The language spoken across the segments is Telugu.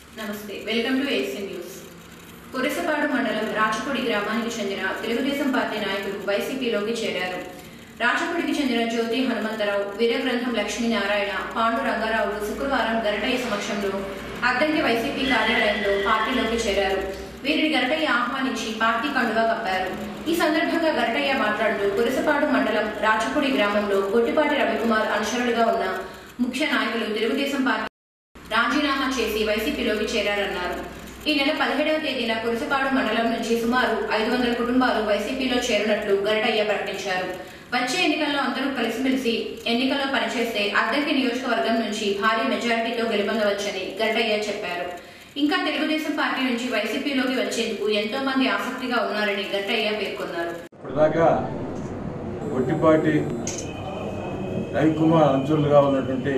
నమస్తే welcome to AC news Kurasapadu మండలం రాచపూడి గ్రామానికి చెందిన తెలుగుదేశం పార్టీ నాయకులు వైసీపీలోకి చేరారు రాచపూడికి చెందిన జ్యోతి హనుమంతరావు వీరగ్రంథం లక్ష్మీనారాయణ పాండు రంగారావులు శుక్రవారం గరటయ్య సమక్షంలో అద్దంకి వైసీపీ కార్యాలయంలో పార్టీలోకి చేరారు వీరిని గరటయ్య ఆహ్వానించి పార్టీ కండువా కప్పారు ఈ సందర్భంగా గరటయ్య మాట్లాడుతూ కురసపాడు మండలం రాచపూడి గ్రామంలో గొట్టిపాటి రవికుమార్ అనుచరులుగా ఉన్న ముఖ్య నాయకులు తెలుగుదేశం పార్టీ రాజీనామా చేసి వైసీపీలోకి చేరారన్నారు ఈ నెల పదిహేడవ తేదీన కురిసపాడు మండలం నుంచి సుమారు ఐదు వందల కుటుంబాలు వైసీపీలో చేరినట్లు గరటయ్య ప్రకటించారు వచ్చే ఎన్నికల్లో అందరూ కలిసిమెలిసి ఎన్నికల్లో పనిచేస్తే అద్దెకి నియోజకవర్గం నుంచి భారీ మెజారిటీతో గెలుపొందవచ్చని గరటయ్య చెప్పారు ఇంకా తెలుగుదేశం పార్టీ నుంచి వైసీపీలోకి వచ్చేందుకు ఎంతో మంది ఆసక్తిగా ఉన్నారని గరటయ్య పేర్కొన్నారు ఇప్పటిదాకా ఒట్టిపాటి రవికుమార్ అంచులుగా ఉన్నటువంటి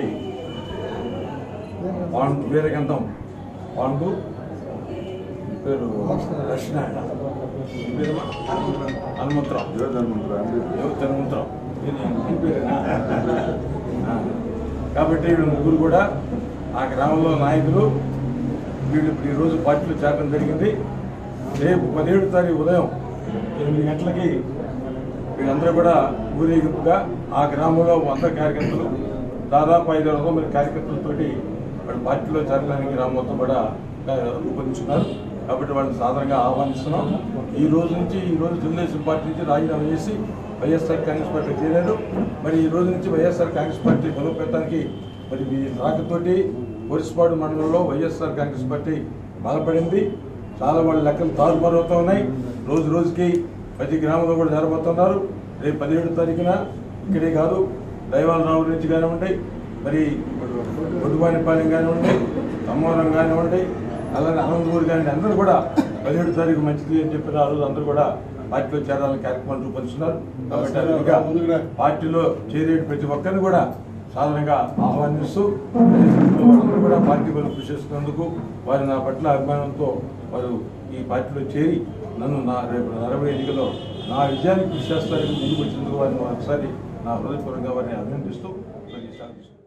పాండు వీరగంధం పాండు ఈ పేరు లక్ష్మీనారాయణ ఈ పేరు హనుమంతరావు యువత హనుమంతరావు ఈయన ఈ పేరేనా? ఆ. కాబట్టి వీళ్ళు ముగ్గురు కూడా ఆ గ్రామంలో నాయకులు వీళ్ళు ఇప్పుడు ఈరోజు పార్టీలో చేరడం జరిగింది రేపు పదిహేడు తారీఖు ఉదయం ఎనిమిది గంటలకి వీళ్ళందరూ కూడా ఊరేగింపుగా ఆ గ్రామంలో వంద కార్యకర్తలు దాదాపు ఐదు వందల మంది కార్యకర్తలతోటి వాళ్ళు పార్టీలో చేరడానికి గ్రామం మొత్తం కూడా ఆ, రూపొందించున్నారు కాబట్టి వాళ్ళని సాధారణంగా ఆహ్వానిస్తున్నాం ఈ రోజు నుంచి ఈ రోజు తెలుగుదేశం పార్టీ నుంచి రాజీనామా చేసి వైఎస్ఆర్ కాంగ్రెస్ పార్టీ చేరారు మరి ఈ రోజు నుంచి వైఎస్ఆర్ కాంగ్రెస్ పార్టీ బలోపేతానికి మరి మీ రాకతోటి ఒరిసిపాడు మండలంలో వైఎస్ఆర్ కాంగ్రెస్ పార్టీ బలపడింది చాలా వాళ్ళ లెక్కలు తారుమారు అవుతా ఉన్నాయి రోజు రోజుకి ప్రతి గ్రామంలో కూడా జరబోతున్నారు రేపు పదిహేడు తారీఖున ఇక్కడే కాదు దైవాలరావు నుంచి కానివ్వండి మరి ఒడ్డువానిపాలెం కానివ్వండి తమ్మవరం కానివ్వండి అలానే అనంతపూర్ కానివ్వండి అందరూ కూడా పదిహేడు తారీఖు మంచిది అని చెప్పిన ఆ రోజు అందరూ కూడా పార్టీలో చేరాలని కార్యక్రమాలు రూపొందిస్తున్నారు కాబట్టి ఆ విధంగా పార్టీలో చేరే ప్రతి ఒక్కరిని కూడా సాధారణంగా ఆహ్వానిస్తూ వాళ్ళందరూ కూడా పార్టీ వాళ్ళు కృషి చేస్తున్నందుకు వారి నా పట్ల అభిమానంతో వారు ఈ పార్టీలో చేరి నన్ను నా రేపు నలభై ఎన్నికల్లో నా విజయానికి కృషి చేస్తారని ముందుకు వచ్చినందుకు వారిని ఒకసారి నా హృదయపూర్వకంగా వారిని అభినందిస్తూ మరి ఈ సెలవు తీసుకుంటున్నాను.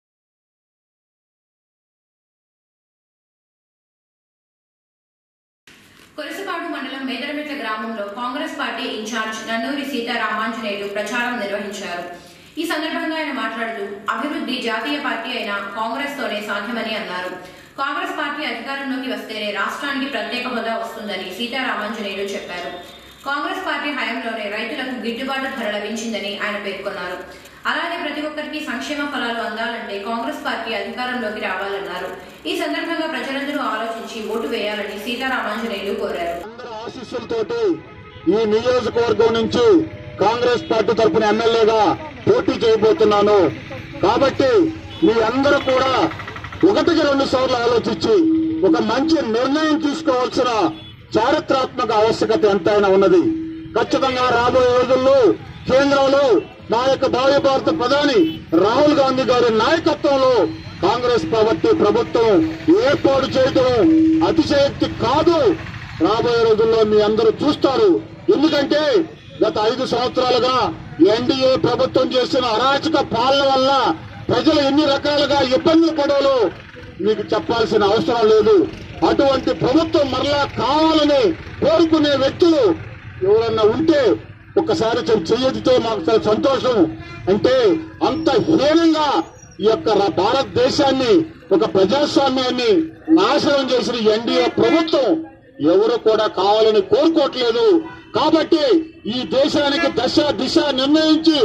కొలసపాడు మండలం మేదరమిట్ల గ్రామంలో Congress party incharge Nannuri Seetharamanjaneyulu ప్రచారం నిర్వహించారు ఈ సందర్భంగా ఆయన మాట్లాడుతూ అభివృద్ధి జాతీయ పార్టీ అయిన కాంగ్రెస్ తోనే సాధ్యమని అన్నారు కాంగ్రెస్ పార్టీ అధికారంలోకి వస్తేనే రాష్ట్రానికి ప్రత్యేక హోదా వస్తుందని సీతారామాంజనేయులు చెప్పారు కాంగ్రెస్ పార్టీ హయాంలోనే రైతులకు గిట్టుబాటు ధర లభించిందని ఆయన పేర్కొన్నారు అలాగే ప్రతి ఒక్కరికి సంక్షేమ ఫలాలు అందాలంటే కాంగ్రెస్ పార్టీ అధికారంలోకి రావాలన్నారు ఈ సందర్భంగా ప్రజలందరూ ఆలోచించి ఓటు వేయాలని సీతారామాంజనేయులు కోరారు అందరి ఆశీస్సులతోటి ఈ నియోజకవర్గం నుంచి కాంగ్రెస్ పార్టీ తరపున ఎమ్మెల్యేగా పోటీ చేయబోతున్నాను కాబట్టి మీ అందరూ కూడా ఒకటికి రెండు సార్లు ఆలోచించి ఒక మంచి నిర్ణయం తీసుకోవాల్సిన చారిత్రాత్మక ఆవశ్యకత ఎంతైనా ఉన్నది ఖచ్చితంగా రాబోయే రోజుల్లో కేంద్రంలో నా యొక్క భావి భారత ప్రధాని రాహుల్ గాంధీ గారి నాయకత్వంలో కాంగ్రెస్ పార్టీ ప్రభుత్వం ఏర్పాటు చేయడం అతిశయక్తి కాదు రాబోయే రోజుల్లో మీ అందరూ చూస్తారు ఎందుకంటే గత ఐదు సంవత్సరాలుగా ఎన్డీఏ ప్రభుత్వం చేసిన అరాచక పాలన వల్ల ప్రజలు ఎన్ని రకాలుగా ఇబ్బందులు పడాలో మీకు చెప్పాల్సిన అవసరం లేదు అటువంటి ప్రభుత్వం మరలా కావాలని కోరుకునే వ్యక్తులు ఎవరన్నా ఉంటే ఒక్కసారి చె- చెయ్యెత్తితే మాకు చాలా సంతోషం అంటే అంత హీనంగా ఈ యొక్క రా- భారతదేశాన్ని ఒక ప్రజాస్వామ్యాన్ని నాశనం చేసిన ఎన్డీఏ ప్రభుత్వం ఎవరు కూడా కావాలని కోరుకోవట్లేదు కాబట్టి ఈ దేశానికి దశ దిశ నిర్ణయించి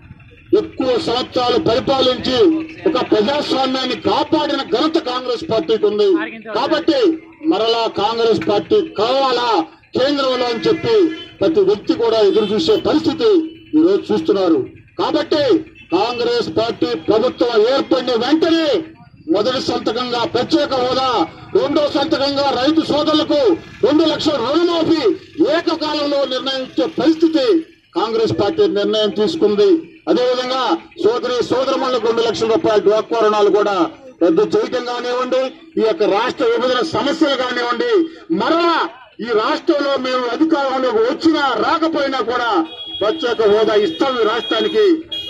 ఎక్కువ సంవత్సరాలు పరిపాలించి ఒక ప్రజాస్వామ్యాన్ని కాపాడిన ఘనత కాంగ్రెస్ పార్టీకి ఉంది కాబట్టి మరలా కాంగ్రెస్ పార్టీ కావాలా కేంద్రంలో అని చెప్పి ప్రతి వ్యక్తి కూడా ఎదురు చూసే పరిస్థితి ఈ రోజు చూస్తున్నారు కాబట్టి కాంగ్రెస్ పార్టీ ప్రభుత్వం ఏర్పడిన వెంటనే మొదటి సంతకంగా ప్రత్యేక హోదా రెండో సంతకంగా రైతు సోదరులకు రెండు లక్షల రుణమాఫీ ఏకకాలంలో నిర్ణయించే పరిస్థితి కాంగ్రెస్ పార్టీ నిర్ణయం తీసుకుంది అదేవిధంగా సోదరి సోదరమణులకు రెండు లక్షల రూపాయల డ్వాక్రా రుణాలు కూడా రద్దు చేయటం కానివ్వండి ఈ యొక్క రాష్ట్ర విభజన సమస్యలు కానివ్వండి మరలా ఈ రాష్ట్రంలో మేము అధికారంలోకి వచ్చినా రాకపోయినా కూడా ప్రత్యేక హోదా ఇస్తాం ఈ రాష్ట్రానికి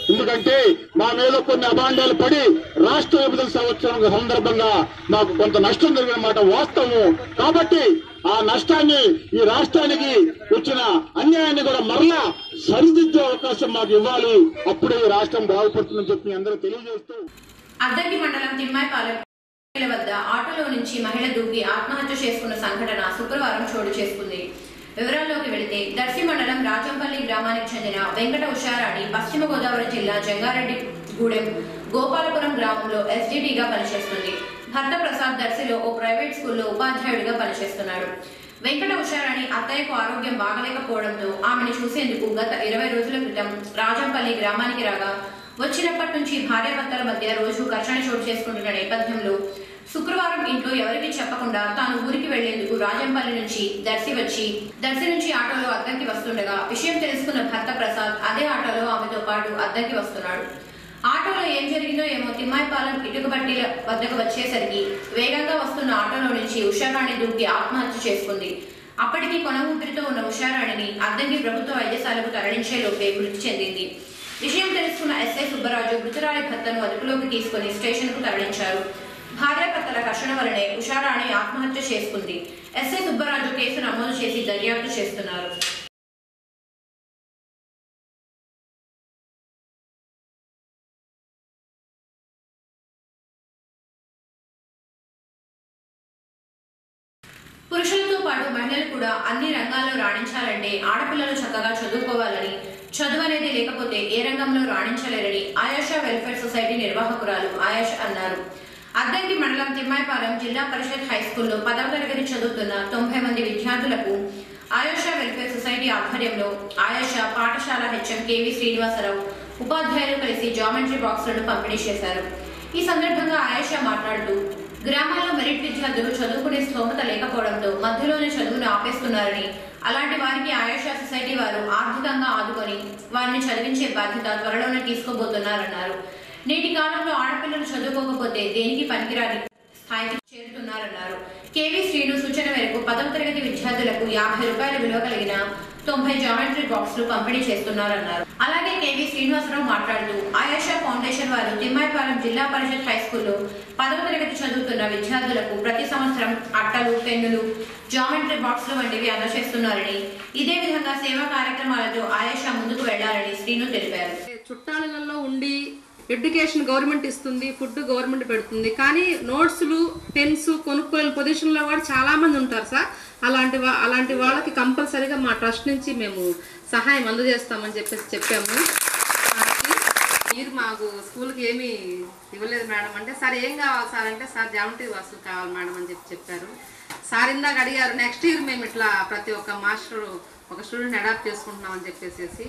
ఎందుకంటే మా మీద కొన్ని అభాండాలు పడి రాష్ట్ర విభజన సంవత్సరం సందర్భంగా మాకు కొంత నష్టం జరిగిన మాట వాస్తవం కాబట్టి ఆ నష్టాన్ని ఈ రాష్ట్రానికి వచ్చిన అన్యాయాన్ని కూడా మరలా సరిదిద్దే అవకాశం మాకు ఇవ్వాలి అప్పుడే ఈ రాష్ట్రం బాగుపడుతుందని చెప్పి మీ అందరూ తెలియజేస్తూ అద్దంకి మండలం తిమ్మాయిపాలెం వద్ద ఆటోలో నుంచి మహిళ దూకి ఆత్మహత్య చేసుకున్న సంఘటన శుక్రవారం చోటు చేసుకుంది వివరాల్లోకి వెళితే దర్శి మండలం రాజంపల్లి గ్రామానికి చెందిన వెంకట ఉషారాణి పశ్చిమ గోదావరి జిల్లా జంగారెడ్డి గూడెం గోపాలపురం గ్రామంలో ఎస్డిడిగా పనిచేస్తుంది భర్త ప్రసాద్ దర్శిలో ఓ ప్రైవేట్ స్కూల్లో ఉపాధ్యాయుడిగా పనిచేస్తున్నాడు వెంకట ఉషారాణి అత్తయ్యకు ఆరోగ్యం బాగలేకపోవడంతో ఆమెను చూసేందుకు గత ఇరవై రోజుల క్రితం రాజంపల్లి గ్రామానికి రాగా వచ్చినప్పటి నుంచి భార్యాభర్తల మధ్య రోజు ఘర్షణ చోటు చేసుకుంటున్న నేపథ్యంలో శుక్రవారం ఇంట్లో ఎవరికి చెప్పకుండా తాను ఊరికి వెళ్లేందుకు రాజంపల్లి నుంచి దర్శి వచ్చి దర్శి నుంచి ఆటోలో అద్దంకి వస్తుండగా విషయం తెలుసుకున్న భర్త ప్రసాద్ అదే ఆటోలో ఆమెతో పాటు అద్దంకి వస్తున్నాడు ఆటోలో ఏం జరిగిందో ఏమో తిమ్మాయిపాలెం ఇటుకబట్టీల వద్దకు వచ్చేసరికి వేగంగా వస్తున్న ఆటోలో నుంచి ఉషారాణి దూకి ఆత్మహత్య చేసుకుంది అప్పటికి కొన ఊపిరితో ఉన్న ఉషారాణిని అద్దంకి ప్రభుత్వ వైద్యశాలకు తరలించే లోపే మృతి చెందింది విషయం తెలుసుకున్న ఎస్ఐ సుబ్బరాజు మృతురాలి భర్తను అదుపులోకి తీసుకుని స్టేషన్ కు తరలించారు భార్యాభర్తల ఘర్షణ వలనే ఉషారాణి ఆత్మహత్య చేసుకుంది ఎస్ఐ సుబ్బరాజు కేసు నమోదు చేసి దర్యాప్తు చేస్తున్నారు పురుషులతో పాటు మహిళలు కూడా అన్ని రంగాల్లో రాణించాలంటే ఆడపిల్లలు చక్కగా చదువుకోవాలని చదువు అనేది లేకపోతే ఏ రంగంలో రాణించలేరని ఆయాషా వెల్ఫేర్ సొసైటీ నిర్వాహకురాలు ఆయాష అన్నారు అద్దంకి మండలం తిమ్మాయిపాలెం జిల్లా పరిషత్ హై స్కూల్లో పదవ తరగతి చదువుతున్న తొంభై మంది విద్యార్థులకు ఆయాషా వెల్ఫేర్ సొసైటీ ఆధ్వర్యంలో ఆయాషా పాఠశాల హెచ్ఎం కేవి శ్రీనివాసరావు ఉపాధ్యాయులు కలిసి జామెట్రీ బాక్సులను పంపిణీ చేశారు ఈ సందర్భంగా ఆయేషా మాట్లాడుతూ గ్రామాల్లో మెరిట్ విద్యార్థులు చదువుకునే స్తోమత లేకపోవడంతో మధ్యలోనే చదువును ఆపేస్తున్నారని అలాంటి వారికి ఆయేషా సొసైటీ వారు ఆర్థికంగా ఆదుకొని వారిని చదివించే బాధ్యత త్వరలోనే తీసుకోబోతున్నారన్నారు నేటి కాలంలో ఆడపిల్లలు చదువుకోకపోతే దేనికి పనికిరాని స్థాయికి చేరుతున్నారన్నారు కేవీ శ్రీను సూచన మేరకు పదవ తరగతి విద్యార్థులకు యాభై రూపాయల విలువ కలిగిన తొంభై జామెట్రీ బాక్సులు పంపిణీ చేస్తున్నారన్నారు అలాగే కేవీ శ్రీనివాసరావు మాట్లాడుతూ ఆయేషా ఫౌండేషన్ వారు తిమ్మాయిపాలెం జిల్లా పరిషత్ హై స్కూల్లో పదవ తరగతి చదువుతున్న విద్యార్థులకు ప్రతి సంవత్సరం అట్టలు పెన్నులు జామెట్రీ బాక్సులు వంటివి అందజేస్తున్నారని ఇదే విధంగా సేవా కార్యక్రమాలతో ఆయేషా ముందుకు వెళ్లాలని శ్రీను తెలిపారు చుట్టాలలో ఉండి ఎడ్యుకేషన్ గవర్నమెంట్ ఇస్తుంది ఫుడ్ గవర్నమెంట్ పెడుతుంది కానీ నోట్స్లు పెన్స్ కొనుక్కోలేని పొజిషన్లో కూడా చాలా మంది ఉంటారు సార్ అలాంటి వా- అలాంటి వాళ్ళకి కంపల్సరీగా మా ట్రస్ట్ నుంచి మేము సహాయం అందజేస్తామని చెప్పేసి చెప్పాము సార్కి. మీరు మాకు స్కూల్కి ఏమీ ఇవ్వలేదు మేడం అంటే సార్ ఏం కావాలి సార్ అంటే సార్ జామెట్రీ వస్తువులు కావాలి మేడం అని చెప్పి చెప్పారు సార్ ఇందాక అడిగారు నెక్స్ట్ ఇయర్ మేము ఇట్లా ప్రతి ఒక్క మాస్టర్ ఒక స్టూడెంట్ అడాప్ట్ చేసుకుంటున్నామని చెప్పేసి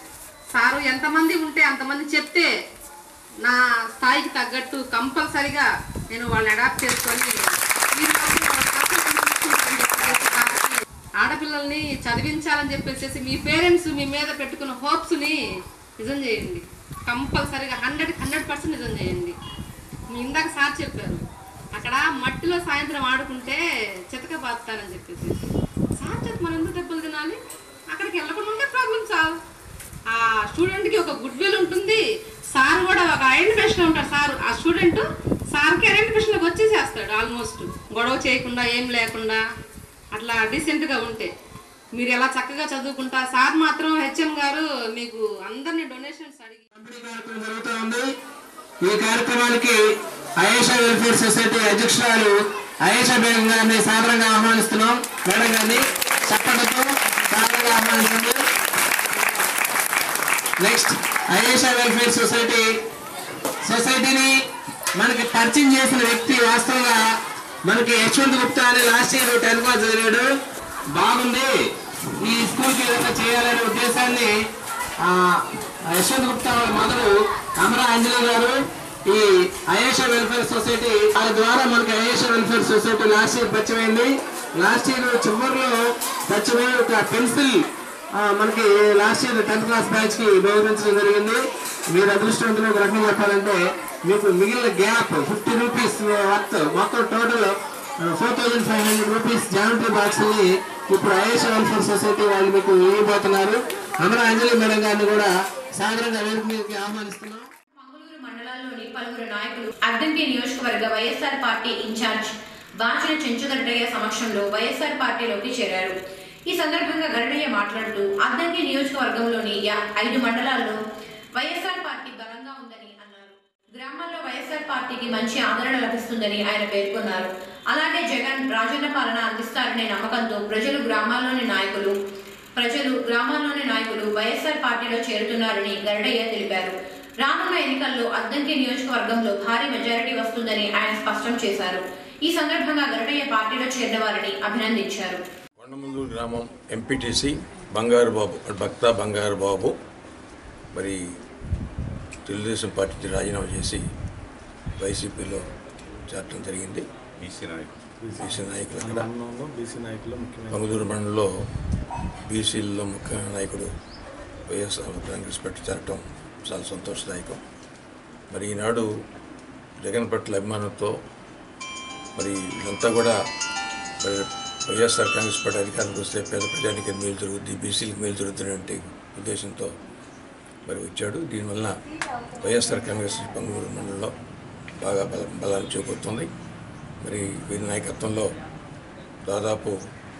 సారు ఎంతమంది ఉంటే అంతమంది చెప్తే నా స్థాయికి తగ్గట్టు కంపల్సరిగా నేను వాళ్ళని అడాప్ట్ చేసుకొని మీరు మాత్రం వాళ్ళ పక్కన కూర్చోండి అని చెప్పేసి సార్కి ఆడపిల్లల్ని చదివించాలని చెప్పేసి మీ పేరెంట్స్ మీ మీద పెట్టుకున్న హోప్స్ని నిజం చేయండి కంపల్సరిగా హండ్రెడ్ హండ్రెడ్ పర్సెంట్ నిజం చేయండి మీ ఇందాక సార్ చెప్పారు అక్కడ మట్టిలో సాయంత్రం ఆడుకుంటే చితక బాస్తానని చెప్పేసి సార్ చేత మనం ఎందుకు దెబ్బలు తినాలి అక్కడికి వెళ్ళకుండా ఉంటే ప్రాబ్లం సాల్వ్ ఆ స్టూడెంట్కి ఒక గుడ్ విల్ ఉంటుంది సార్ కూడా ఒక ఐడెంటిఫికేషన్ ఉంటాడు సార్ ఆ స్టూడెంట్ సార్కి ఐడెంటిఫికేషన్లోకి వచ్చేసేస్తాడు ఆల్మోస్ట్ గొడవ చేయకుండా ఏం లేకుండా అట్లా డీసెంట్గా ఉంటే మీరు ఎలా చక్కగా చదువుకుంటా సార్ మాత్రం హెచ్ఎం గారు మీకు అందరినీ డొనేషన్స్ అడిగి పంపిణీ కార్యక్రమం జరుగుతూ ఉంది ఈ కార్యక్రమానికి అయేషా వెల్ఫేర్ సొసైటీ అధ్యక్షురాలు అయేషా బేగం గారిని సాదరంగా ఆహ్వానిస్తున్నాం మేడం గారిని చప్పటితో సాదరంగా ఆహ్వానిస్తుంది నెక్స్ట్ అయేషా వెల్ఫేర్ సొసైటీ సొసైటీని మనకి పరిచయం చేసిన వ్యక్తి వాస్తవంగా మనకి యశ్వంత్ గుప్తా అని లాస్ట్ ఇయర్ టెన్త్ క్లాస్ చదివాడు బాగుంది ఈ స్కూల్కి ఏదైనా చేయాలనే ఉద్దేశాన్ని ఆ, యశ్వంత్ గుప్తా వాళ్ళ మదరు అమరా అంజలి గారు ఈ అయేషా వెల్ఫేర్ సొసైటీ వాళ్ళ ద్వారా మనకి Ayesha welfare society last year పరిచయమైంది లాస్ట్ ఇయర్ చివరిలో పరిచయమై ఒక పెన్సిల్ ఆ, మనకి last year tenth class batch కి బహుకరించడం జరిగింది మీరు అదృష్టవంతులు ఒక రకంగా చెప్పాలంటే మీకు మిగిలిన గ్యాప్ ఫిఫ్టీ రూపీస్ వర్త్ మొత్తం total four thousand five hundred rupees geometry box ని ఇప్పుడు ఐఎస్ వెల్ఫేర్ సొసైటీ వాళ్ళు మీకు ఇవ్వబోతున్నారు అమర అంజలి మేడం గారిని కూడా సాధారణంగా వేదిక మీదకి ఆహ్వానిస్తున్నాం మంగళూరు మండలాల్లోని పలువురు నాయకులు అద్దంకి నియోజకవర్గ YSR party incharge Bachina Chenchugaddaiah సమక్షంలో వైఎస్ఆర్ పార్టీలోకి చేరారు ఈ సందర్భంగా గరడయ్య మాట్లాడుతూ అద్దంకి నియోజకవర్గంలోని యా- ఐదు మండలాల్లో వైఎస్ఆర్ పార్టీ బలంగా ఉందని అన్నారు గ్రామాల్లో వైఎస్ఆర్ పార్టీకి మంచి ఆదరణ లభిస్తుందని ఆయన పేర్కొన్నారు అలాగే జగన్ రాజన్న పాలన అందిస్తారనే నమ్మకంతో ప్రజలు గ్రామాల్లోని నాయకులు ప్రజలు గ్రామాల్లోని నాయకులు వైఎస్ఆర్ పార్టీలో చేరుతున్నారని గరడయ్య తెలిపారు రానున్న ఎన్నికల్లో అద్దంకి నియోజకవర్గంలో భారీ మెజారిటీ వస్తుందని ఆయన స్పష్టం చేశారు ఈ సందర్భంగా గరడయ్య పార్టీలో చేరిన వారిని అభినందించారు కొండమందూరు గ్రామం ఎంపీటీసీ బంగారు బాబు భక్త బంగారు బాబు మరి తెలుగుదేశం పార్టీకి రాజీనామా చేసి వైసీపీలో చేరటం జరిగింది బీసీ నాయకులు బీసీ నాయకులు అక్కడ మండలంలో బీసీ నాయకులు ముఖ్యమైన మంగళూరు మండలంలో బీసీల్లో ముఖ్య నాయకుడు వైఎస్ఆర్ కాంగ్రెస్ పార్టీ చేరటం చాలా సంతోషదాయకం మరి ఈనాడు జగన్ పట్ల అభిమానంతో మరి ఇదంతా కూడా మరి వైఎస్ఆర్ కాంగ్రెస్ పార్టీ అధికారంలోకి వస్తే పేద ప్రజానికి మేలు జరుగుద్ది బీసీలకు మేలు జరుగుతున్నటువంటి ఉద్దేశంతో మరి వచ్చాడు దీనివల్ల వైఎస్ఆర్ కాంగ్రెస్ పంగళూరు మండలంలో బాగా బల బలాన్ని చేకూరుతుంది మరి వీరి నాయకత్వంలో దాదాపు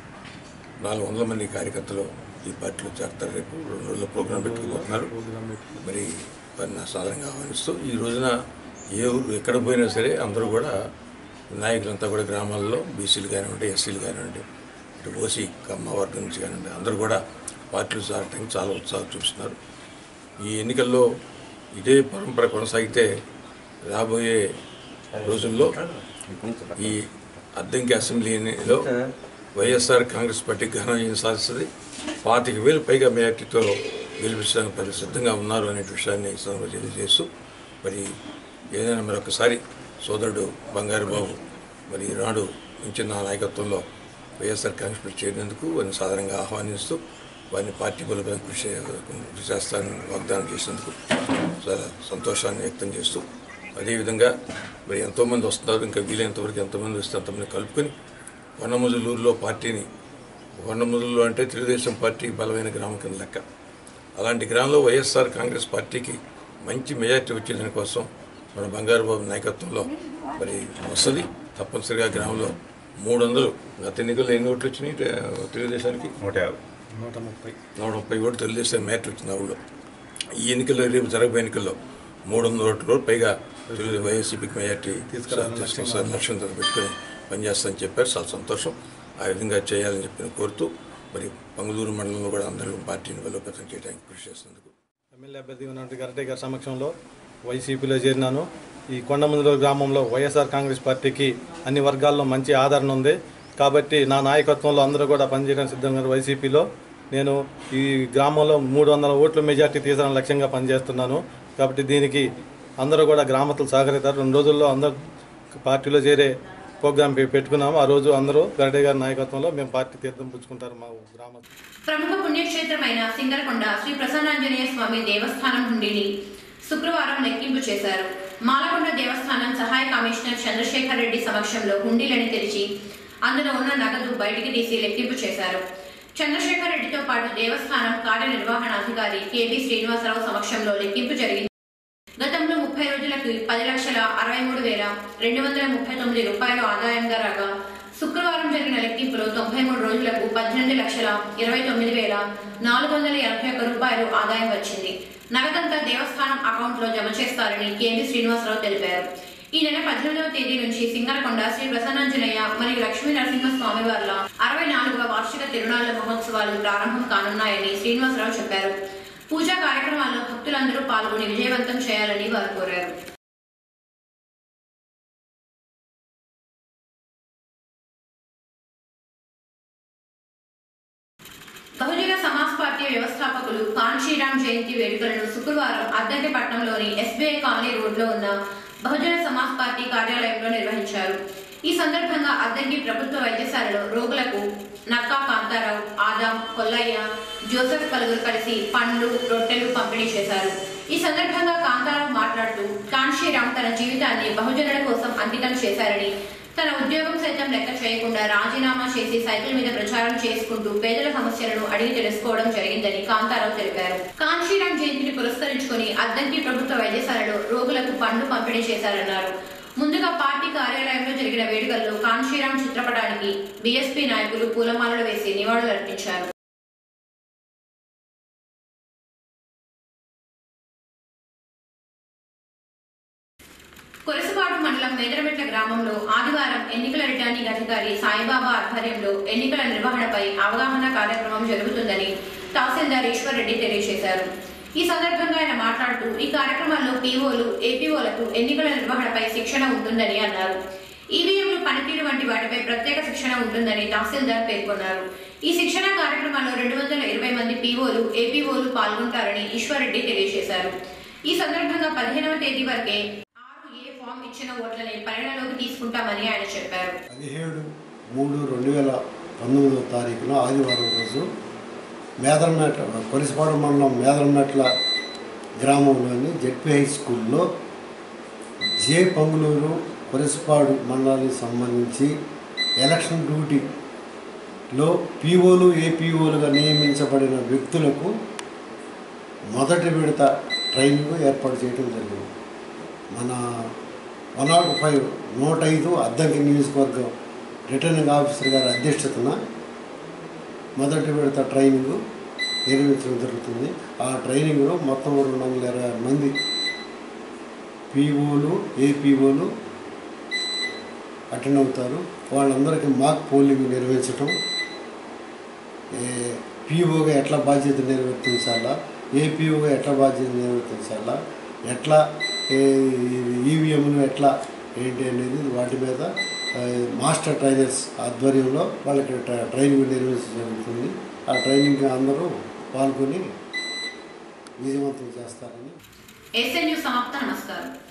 నాలుగు వందల మంది కార్యకర్తలు ఈ పార్టీలో చేరతారు రేపు రెండు రోజుల ప్రోగ్రాం పెట్టుకుపోతున్నారు మరి వారిని సాధారణంగా ఆహ్వానిస్తూ ఈ రోజున ఏ ఊరు ఎక్కడ పోయినా సరే అందరూ కూడా నాయకులంతా కూడా గ్రామాల్లో బీసీలు కానివ్వండి ఎస్సీలు కానివ్వండి ఇటు ఓసీ కమ్మ వర్గం నుంచి కానివ్వండి అందరూ కూడా పార్టీలు చేరటానికి చాలా ఉత్సాహం చూపిస్తున్నారు ఈ ఎన్నికల్లో ఇదే పరంపర కొనసాగితే రాబోయే రోజుల్లో ఈ అద్దంకి అసెంబ్లీలో వైఎస్ఆర్ కాంగ్రెస్ పార్టీ ఘన విజయం సాధిస్తుంది పాతిక వేలు పైగా మెజార్టీతో గెలిపించడానికి ప్రజలు సిద్ధంగా ఉన్నారు అనే విషయాన్ని ఈ సందర్భంగా తెలియజేస్తూ మరి ఏదైనా మరొకసారి సోదరుడు బంగారు బాబు మరి ఈనాడు నుంచి నా నాయకత్వంలో వైఎస్ఆర్ కాంగ్రెస్ పార్టీ చేరినందుకు వారిని సాధారణంగా ఆహ్వానిస్తూ వారిని పార్టీ బలోపేతం కృషి చే- కృషి చేస్తానని వాగ్దానం చేసినందుకు చాలా సంతోషాన్ని వ్యక్తం చేస్తూ అదేవిధంగా మరి ఎంతోమంది వస్తున్నారు ఇంకా వీలైనంతవరకు ఎంతమంది వస్తే అంతమంది కలుపుకొని వనముజులూరులో పార్టీని వనముజులు అంటే తెలుగుదేశం పార్టీ బలమైన గ్రామం కింద లెక్క అలాంటి గ్రామంలో వైఎస్ఆర్ కాంగ్రెస్ పార్టీకి మంచి మెజార్టీ వచ్చే దానికోసం మన బంగారు బాబు నాయకత్వంలో మరి వస్తుంది తప్పనిసరిగా గ్రామంలో మూడు వందలు గత ఎన్నికల్లో ఎన్ని ఓట్లు వచ్చినాయి తే- తెలుగుదేశానికి నూట యాభై నూట ముప్పై నూట ముప్పై ఓట్లు తెలుగుదేశం మ్యాట్ వచ్చింది ఆ ఊళ్ళో ఈ ఎన్నికల్లో రేపు జరగబోయే ఎన్నికల్లో మూడు వందల ఓట్లు పైగా తెలుగు వైఎస్సీపీకి మెజార్టీ తీసుకొస్తారు లక్ష్యంతో పెట్టుకొని పనిచేస్తామని చెప్పారు చాలా సంతోషం ఆ విధంగా చేయాలని చెప్పి కోరుతూ మరి పంగులూరు మండలంలో కూడా అందరూ పార్టీని బలోపేతం చేయడానికి కృషి చేస్తున్నందుకు ఎమ్మెల్యే అభ్యర్థి ఉన్నటువంటి గరటే గారి సమక్షంలో వైసీపీలో చేరినాను ఈ కొండమందులూరు గ్రామంలో వైఎస్ఆర్ కాంగ్రెస్ పార్టీకి అన్ని వర్గాల్లో మంచి ఆదరణ ఉంది కాబట్టి నా నాయకత్వంలో అందరూ కూడా పనిచేయడానికి సిద్ధంగా ఉన్నారు వైసీపీలో నేను ఈ గ్రామంలో మూడు వందల ఓట్ల మెజార్టీ తీసాలని లక్ష్యంగా పనిచేస్తున్నాను కాబట్టి దీనికి అందరూ కూడా గ్రామస్తులు సహకరిస్తారు రెండు రోజుల్లో అందరూ పార్టీలో చేరే ప్రోగ్రాం పె- పెట్టుకున్నాము ఆ రోజు అందరూ గరటే గారి నాయకత్వంలో మేము పార్టీ తీర్థం పుచ్చుకుంటారు మా గ్రామ ప్రముఖ పుణ్యక్షేత్రమైన సింగరకొండ శ్రీ ప్రసన్నాంజనేయ స్వామి దేవస్థానం హుండీని శుక్రవారం లెక్కింపు చేశారు మాలకొండ దేవస్థానం సహాయ కమిషనర్ చంద్రశేఖర్ రెడ్డి సమక్షంలో హుండీలని తెరిచి అందులో ఉన్న నగదు బయటికి తీసి లెక్కింపు చేశారు చంద్రశేఖర్ రెడ్డితో పాటు దేవస్థానం కార్యనిర్వహణాధికారి కెబి శ్రీనివాసరావు సమక్షంలో లెక్కింపు జరిగింది గతంలో ముప్పై రోజులకు పది లక్షల అరవై మూడు వేల రెండు వందల ముప్పై తొమ్మిది రూపాయలు ఆదాయంగా రాగా శుక్రవారం జరిగిన లెక్కింపులో తొంభై మూడు రోజులకు పద్దెనిమిది లక్షల ఇరవై తొమ్మిది వేల నాలుగు వందల ఎనభై ఒక్క రూపాయలు ఆదాయం వచ్చింది నగదంతా దేవస్థానం అకౌంట్లో జమ చేస్తారని కేవీ శ్రీనివాసరావు తెలిపారు ఈ నెల పద్దెనిమిదవ తేదీ నుంచి సింగరకొండ శ్రీ ప్రసన్నాంజనేయ మరియు లక్ష్మీ నరసింహ స్వామి వార్ల అరవై నాలుగవ వార్షిక తిరునాళ్ల మహోత్సవాలు ప్రారంభం కానున్నాయని శ్రీనివాసరావు చెప్పారు పూజా కార్యక్రమాల్లో భక్తులందరూ పాల్గొని విజయవంతం చేయాలని వారు కోరారు బహుజన సమాజ్ పార్టీ వ్యవస్థాపకులు కాన్షీరామ్ జయంతి వేడుకలను శుక్రవారం అద్దంకిపట్నంలోని ఎస్బీఐ కాలనీ రోడ్లో ఉన్న బహుజన సమాజ్ పార్టీ కార్యాలయంలో నిర్వహించారు ఈ సందర్భంగా అద్దంకి ప్రభుత్వ వైద్యశాలలో రోగులకు నక్కా కాంతారావు ఆదాం కొల్లయ్య జోసెఫ్ పలువురు కలిసి పండ్లు రొట్టెలు పంపిణీ చేశారు ఈ సందర్భంగా కాంతారావు మాట్లాడుతూ కాన్షీరామ్ తన జీవితాన్ని బహుజనుల కోసం అంకితం చేశారని తన ఉద్యోగం సైతం లెక్క చేయకుండా రాజీనామా చేసి సైకిల్ మీద ప్రచారం చేసుకుంటూ పేదల సమస్యలను అడిగి తెలుసుకోవడం జరిగిందని కాంతారావు తెలిపారు కాంశీరాం జయంతిని పురస్కరించుకొని అద్దంకి ప్రభుత్వ వైద్యశాలలో రోగులకు పండ్లు పంపిణీ చేశారన్నారు ముందుగా పార్టీ కార్యాలయంలో జరిగిన వేడుకల్లో కాంశీరాం చిత్రపటానికి బీఎస్పీ నాయకులు పూలమాలలు వేసి నివాళులర్పించారు కొరసపాడు మండలం మేదరమెట్ల గ్రామంలో ఆదివారం ఎన్నికల రిటర్నింగ్ అధికారి సాయిబాబా ఆధ్వర్యంలో ఎన్నికల నిర్వహణపై అవగాహన కార్యక్రమం జరుగుతుందని తహసీల్దార్ ఈశ్వర్ రెడ్డి తెలియజేశారు ఈ సందర్భంగా ఆయన మాట్లాడుతూ ఈ కార్యక్రమంలో పీఓలు ఏపీఓలకు ఎన్నికల నిర్వహణపై శిక్షణ ఉంటుందని అన్నారు ఈవీఎంలు పనితీరు వంటి వాటిపై ప్రత్యేక శిక్షణ ఉంటుందని తహసీల్దార్ పేర్కొన్నారు ఈ శిక్షణ కార్యక్రమంలో రెండు వందల ఇరవై మంది పీఓలు ఏపీఓలు పాల్గొంటారని ఈశ్వర్ రెడ్డి తెలియజేశారు ఈ సందర్భంగా పదిహేనవ తేదీ వరకే ఆరు ఏ ఫామ్ ఇచ్చిన ఓట్లని పరిగణలోకి తీసుకుంటామని ఆయన చెప్పారు పదిహేడు మూడు రెండు వేల పంతొమ్మిదవ తారీఖున ఆదివారం రోజు మేదరమెట్ల కొలిసిపాడు మండలం మేదరమెట్ల గ్రామంలోని జెడ్పీ హై స్కూల్లో జే పంగులూరు కొలిసిపాడు మండలానికి సంబంధించి ఎలక్షన్ డ్యూటీలో పీఓలు ఏపీఓలుగా నియమించబడిన వ్యక్తులకు మొదటి విడత ట్రైనింగ్ ఏర్పాటు చేయడం జరిగింది మన వన్ నాట్ ఫైవ్ నూట ఐదు అద్దంకి నియోజకవర్గం రిటర్నింగ్ ఆఫీసర్ గారి అధ్యక్షతన మొదటి విడత ట్రైనింగ్ నిర్వహించడం జరుగుతుంది ఆ ట్రైనింగ్లో మొత్తం రెండు వందల ఇరవై ఆరు మంది పీఓలు ఏపీఓలు అటెండ్ అవుతారు వాళ్ళందరికీ మాక్ పోలింగ్ నిర్వహించటం పీఓగా ఎట్లా బాధ్యత నిర్వర్తించాలా ఏపీఓగా ఎట్లా బాధ్యత నిర్వర్తించాలా ఎట్లా ఈవీఎంలు ఎట్లా ఏంటి అనేది వాటి మీద ఆ, మాస్టర్ ట్రైనర్స్ ఆధ్వర్యంలో వాళ్ళకి ట్ర- ట్రైనింగ్ నిర్వహించడం జరుగుతుంది ఆ ట్రైనింగ్ అందరూ పాల్గొని విజయవంతం చేస్తారని ఎస్ఎన్ న్యూస్ సమాప్త నమస్కారం